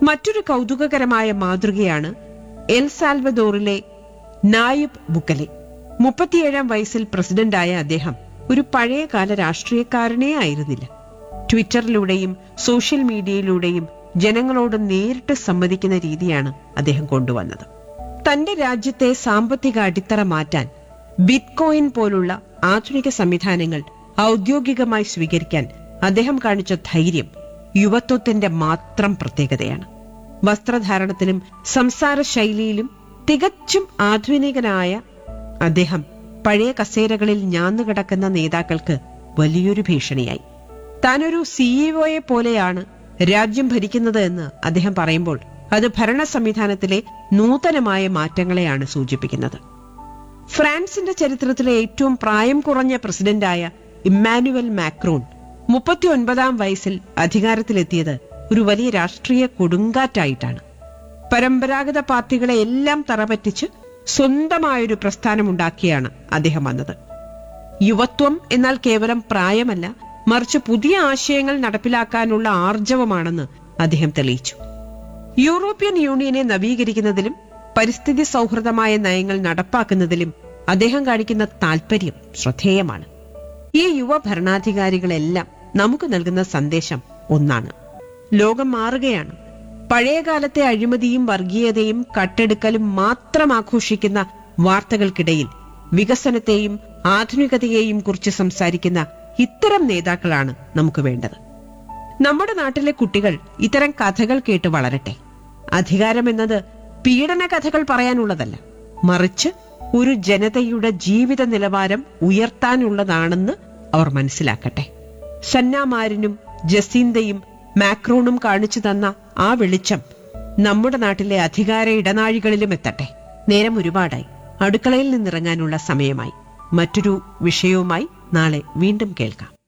മറ്റൊരു കൗതുകകരമായ മാതൃകയാണ് എൽ സാൽവദോറിലെ നായിബ് ബുക്കലെ മുപ്പത്തിയേഴാം വയസ്സിൽ പ്രസിഡന്റായ അദ്ദേഹം ഒരു പഴയകാല രാഷ്ട്രീയക്കാരനേ ആയിരുന്നില്ല ട്വിറ്ററിലൂടെയും സോഷ്യൽ മീഡിയയിലൂടെയും ജനങ്ങളോട് നേരിട്ട് സംവദിക്കുന്ന രീതിയാണ് അദ്ദേഹം കൊണ്ടുവന്നത് തന്റെ രാജ്യത്തെ സാമ്പത്തിക അടിത്തറ മാറ്റാൻ ബിറ്റ്കോയിൻ പോലുള്ള ആധുനിക സംവിധാനങ്ങൾ ഔദ്യോഗികമായി സ്വീകരിക്കാൻ അദ്ദേഹം കാണിച്ച ധൈര്യം യുവത്വത്തിന്റെ മാത്രം പ്രത്യേകതയാണ് വസ്ത്രധാരണത്തിലും സംസാര ശൈലിയിലും തികച്ചും ആധുനികനായ അദ്ദേഹം പഴയ കസേരകളിൽ ഞാന്നുകിടക്കുന്ന നേതാക്കൾക്ക് വലിയൊരു ഭീഷണിയായി താനൊരു സിഇഒയെ പോലെയാണ് രാജ്യം ഭരിക്കുന്നത് എന്ന് അദ്ദേഹം പറയുമ്പോൾ അത് ഭരണ സംവിധാനത്തിലെ നൂതനമായ മാറ്റങ്ങളെയാണ് സൂചിപ്പിക്കുന്നത് ഫ്രാൻസിന്റെ ചരിത്രത്തിലെ ഏറ്റവും പ്രായം കുറഞ്ഞ പ്രസിഡന്റായ ഇമ്മാനുവൽ മാക്രോൺ മുപ്പത്തിയൊൻപതാം വയസ്സിൽ അധികാരത്തിലെത്തിയത് ഒരു വലിയ രാഷ്ട്രീയ കൊടുങ്കാറ്റായിട്ടാണ് പരമ്പരാഗത പാർട്ടികളെ എല്ലാം തറപറ്റിച്ച് സ്വന്തമായൊരു പ്രസ്ഥാനമുണ്ടാക്കിയാണ് അദ്ദേഹം വന്നത് യുവത്വം എന്നാൽ കേവലം പ്രായമല്ല മറിച്ച് പുതിയ ആശയങ്ങൾ നടപ്പിലാക്കാനുള്ള ആർജവമാണെന്ന് അദ്ദേഹം തെളിയിച്ചു യൂറോപ്യൻ യൂണിയനെ നവീകരിക്കുന്നതിലും പരിസ്ഥിതി സൗഹൃദമായ നയങ്ങൾ നടപ്പാക്കുന്നതിലും അദ്ദേഹം കാണിക്കുന്ന താൽപര്യം ശ്രദ്ധേയമാണ് ഈ യുവ ഭരണാധികാരികളെല്ലാം നമുക്ക് നൽകുന്ന സന്ദേശം ഒന്നാണ് ലോകം മാറുകയാണ് പഴയകാലത്തെ അഴിമതിയും വർഗീയതയും കട്ടെടുക്കലും മാത്രം ആഘോഷിക്കുന്ന വാർത്തകൾക്കിടയിൽ വികസനത്തെയും ആധുനികതയെയും കുറിച്ച് സംസാരിക്കുന്ന ഇത്തരം നേതാക്കളാണ് നമുക്ക് വേണ്ടത് നമ്മുടെ നാട്ടിലെ കുട്ടികൾ ഇത്തരം കഥകൾ കേട്ട് വളരട്ടെ അധികാരം എന്നത് പീഡന കഥകൾ പറയാനുള്ളതല്ല മറിച്ച് ഒരു ജനതയുടെ ജീവിത നിലവാരം ഉയർത്താനുള്ളതാണെന്ന് അവർ മനസ്സിലാക്കട്ടെ സന്നാമാരിനും ജസീന്തയും മാക്രോണും കാണിച്ചു തന്ന ആ വെളിച്ചം നമ്മുടെ നാട്ടിലെ അധികാര ഇടനാഴികളിലും എത്തട്ടെ നേരം ഒരുപാടായി അടുക്കളയിൽ നിന്നിറങ്ങാനുള്ള സമയമായി മറ്റൊരു വിഷയവുമായി നാളെ വീണ്ടും കേൾക്കാം